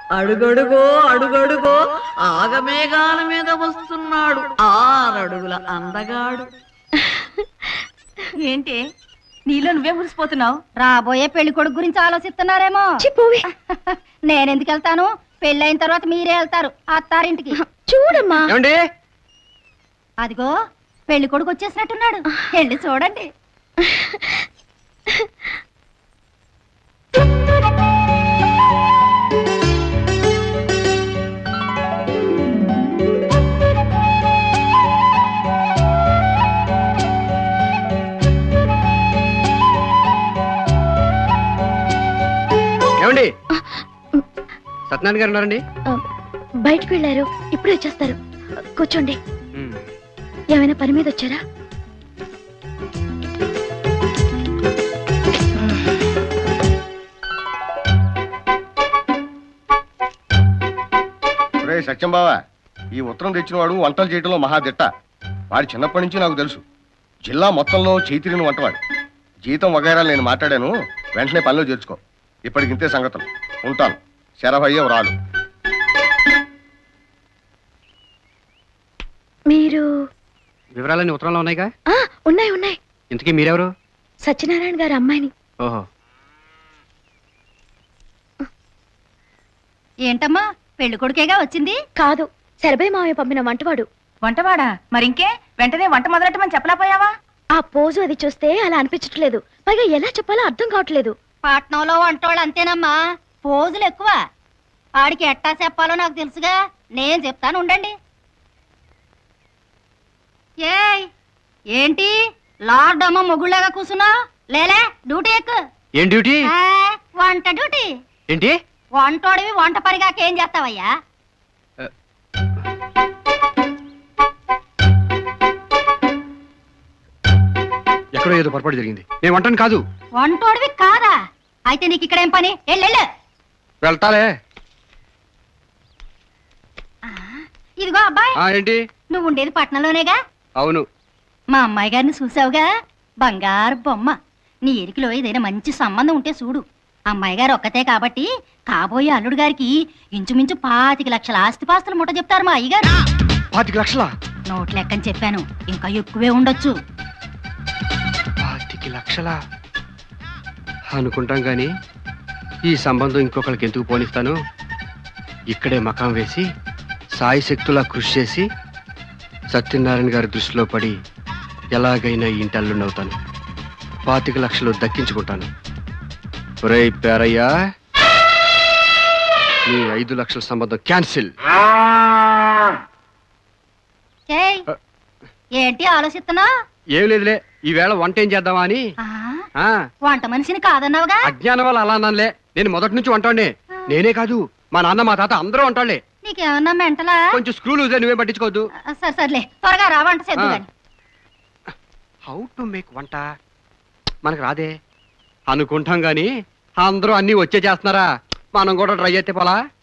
అడుగడుగో అడుగడుగో ఆగమేఘాల మీద వస్తున్నాడు ఆరడుగుల అందగాడు ఏంటి నీలో నువ్వే మురిసిపోతున్నావు రాబోయే పెళ్లి కొడుకు గురించి ఆలోచిస్తున్నారేమో నేనెందుకు వెళ్తాను పెళ్ళైన తర్వాత మీరే వెళ్తారు అత్తారింటికి చూడమ్మా ఏమండి అదిగో పెళ్లి కొడుకు వచ్చేసినట్టున్నాడు వెళ్ళి చూడండి ఏమండి సత్యనారాయణ గారు ఉన్నారండి బయటకు వెళ్ళారు ఇప్పుడు వచ్చేస్తారు కూర్చోండి ఏమైనా పని మీద వచ్చారా రే సత్యం బావా ఈ ఉత్తరం తెచ్చినవాడు వంటలు చేయడంలో మహాదిట్ట వాడి చిన్నప్పటి నుంచి నాకు తెలుసు జిల్లా మొత్తంలో చేతిరిని వంటవాడు జీతం వగైరాలు నేను మాట్లాడాను వెంటనే పనిలో చేర్చుకో ఇప్పటికింతే సంగతులు ఉంటాను శరభయ్య రాలు మీరు వివరాలన్నీ ఉత్తరంలో ఉన్నాయిగా ఆ ఉన్నాయి ఉన్నాయి ఇంతకీ మీరెవరు సత్యనారాయణ గారి అమ్మాయిని ఓహో ఏంటమ్మా పెళ్లి కొడుకేగా వచ్చింది కాదు శరభయ్య మావయ్య పంపిన వంటవాడు వంటవాడా మరింకే వెంటనే వంట మొదలెట్టమని చెప్పలేకపోయావా ఆ పోజు అది చూస్తే అలా అనిపించట్లేదు పైగా ఎలా చెప్పాలో అర్థం కావట్లేదు పట్నంలో వంటోళ్ళు అంతేనమ్మా పోజులు ఎక్కువ ఆడికి ఎట్టా చెప్పాలో నాకు తెలుసుగా నేను చెప్తాను ఉండండి ఏయ్ ఏంటి లార్డ్ అమ్మ మొగుళ్ళగా కూసున్నా లేలే డ్యూటీ ఎక్కు ఏం డ్యూటీ ఆ, వంట డ్యూటీ ఏంటి వంటోడివి వంట పరిగాకేం చేస్తావయ్యా ఎక్కడో ఏదో పొరపాటు జరిగింది నేను వంటను కాదు వంటోడివి కాదా అయితే నీకు ఇక్కడేం పని ఎల్లెళ్ళు వెళ్తాలే ఇదిగో అబ్బాయి ఆ ఏంటి నువ్వు ఉండేది పట్నంలోనేగా అవును మా అమ్మాయి గారిని చూసావుగా బంగారు బొమ్మ నీ ఎరికిలో ఏదైనా మంచి సంబంధం ఉంటే చూడు అమ్మాయి గారు ఒక్కతే కాబట్టి కాబోయే అల్లుడు గారికి ఇంచుమించు పాతిక లక్షల ఆస్తిపాస్తులు ముట్ట చెప్తారు మా అయ్యగారు పాతిక లక్షల నోట్ లెక్కని చెప్పాను ఇంకా ఎక్కువే ఉండొచ్చు పాతిక లక్షల అనుకుంటాం కానీ ఈ సంబంధం ఇంకొకరికి ఎందుకు పోనిస్తాను ఇక్కడే మకాం వేసి సాయి శక్తులా కృషి చేసి సత్యనారాయణ గారి దృష్టిలో పడి ఎలాగైనా ఈ ఇంటి అల్లుండవుతాను పాతిక లక్షలు దక్కించుకుంటాను ఒరేయ్ పేరయ్యా నీ ఐదు లక్షల సంబంధం క్యాన్సిల్ ఏయ్ ఏంటి ఆలోచిస్తున్నా ఏం లేదులే ఈవేళ వంట ఏం చేద్దామా అని ఆ, వంట మనిషిని కాదన్నావుగా అజ్ఞానం వల్ల అలా అన్నానులే నేను మొదటి నుంచి వంటాడే నేనే కాదు మా నాన్న మా తాత అందరూ వంటాళ్లే నీకేమన్నా మెంటలా కొంచెం స్క్రూలు నువ్వే పట్టించుకోవద్దు సరే సర్లే త్వరగా రా వంట చేద్దు ఆ. గాని హౌ టు మేక్ వంట మనకు రాదే అనుకుంటాం గాని అందరూ అన్ని వచ్చే చేస్తున్నారా మనం కూడా ట్రై చేస్తే పోలా